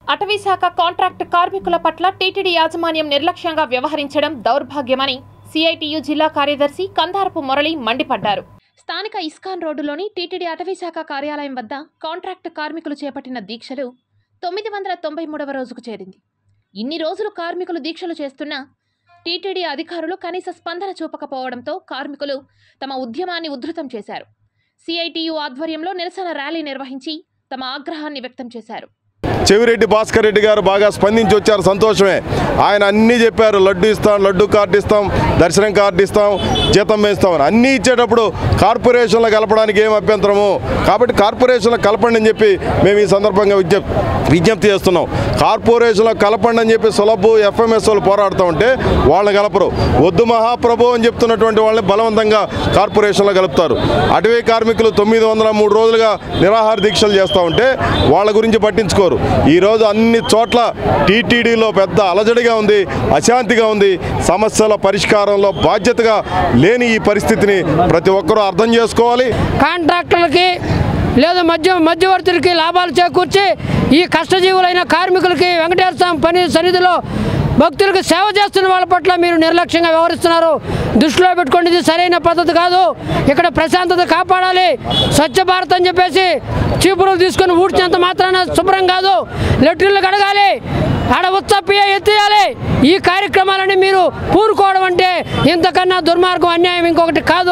అటవీ శాఖ కాంట్రాక్ట్ కార్మికుల పట్ల టీటీడీ యాజమాన్యం నిర్లక్ష్యంగా వ్యవహరించడం దౌర్భాగ్యమని సిఐటియు జిల్లా కార్యదర్శి కందారపు మురళి మండిపడ్డారు స్థానిక ఇస్కాన్ రోడ్డులోని టీటీడీ అటవీ శాఖ కార్యాలయం వద్ద కాంట్రాక్ట్ కార్మికులు చేపట్టిన దీక్షలు తొమ్మిది వందల తొంభై మూడవ రోజుకు చేరింది ఇన్ని రోజులు కార్మికులు దీక్షలు చేస్తున్నా టీటీడీ అధికారులు కనీస స్పందన చూపకపోవడంతో కార్మికులు తమ ఉద్యమాన్ని ఉధృతం చేశారు సిఐటియు ఆధ్వర్యంలో నిరసన ర్యాలీ నిర్వహించి తమ ఆగ్రహాన్ని వ్యక్తం చేశారు చెవిరెడ్డి భాస్కర్ రెడ్డి గారు బాగా స్పందించి వచ్చారు సంతోషమే ఆయన అన్నీ చెప్పారు లడ్డు ఇస్తాం లడ్డు కార్డు ఇస్తాం దర్శనం కార్డు ఇస్తాం జీతం వేస్తాం అని అన్నీ ఇచ్చేటప్పుడు కార్పొరేషన్లో కలపడానికి ఏం అభ్యంతరము కాబట్టి కార్పొరేషన్లో కలపండి అని చెప్పి మేము ఈ సందర్భంగా విజ్ఞప్ విజ్ఞప్తి చేస్తున్నాం కార్పొరేషన్లో కలపండి అని చెప్పి సులభు ఎఫ్ఎంఎస్ వాళ్ళు పోరాడుతూ ఉంటే వాళ్ళని కలపరు వద్దు మహాప్రభు అని చెప్తున్నటువంటి వాళ్ళని బలవంతంగా కార్పొరేషన్లో కలుపుతారు అటవీ కార్మికులు తొమ్మిది వందల మూడు రోజులుగా నిరాహార దీక్షలు చేస్తూ ఉంటే వాళ్ళ గురించి పట్టించుకోరు ఈరోజు అన్ని చోట్ల టీటీడీలో పెద్ద అలజడిగా ఉంది అశాంతిగా ఉంది సమస్యల పరిష్కారంలో బాధ్యతగా లేని ఈ పరిస్థితిని ప్రతి ఒక్కరూ అర్థం చేసుకోవాలి కాంట్రాక్టర్లకి లేదా మధ్య మధ్యవర్తులకి లాభాలు చేకూర్చి ఈ కష్టజీవులైన కార్మికులకి వెంకటేశ్వర స్వామి పని సన్నిధిలో భక్తులకు సేవ చేస్తున్న వాళ్ళ పట్ల మీరు నిర్లక్ష్యంగా వ్యవహరిస్తున్నారు దృష్టిలో పెట్టుకోండి ఇది సరైన పద్ధతి కాదు ఇక్కడ ప్రశాంతత కాపాడాలి స్వచ్ఛ భారత్ అని చెప్పేసి చీపురులు తీసుకొని ఊడ్చినంత మాత్రాన శుభ్రం కాదు లెట్రిన్లు కడగాలి ఆడ ఉత్సప్పియ ఎత్తేయాలి ఈ కార్యక్రమాలని మీరు పూనుకోవడం అంటే ఇంతకన్నా దుర్మార్గం అన్యాయం ఇంకొకటి కాదు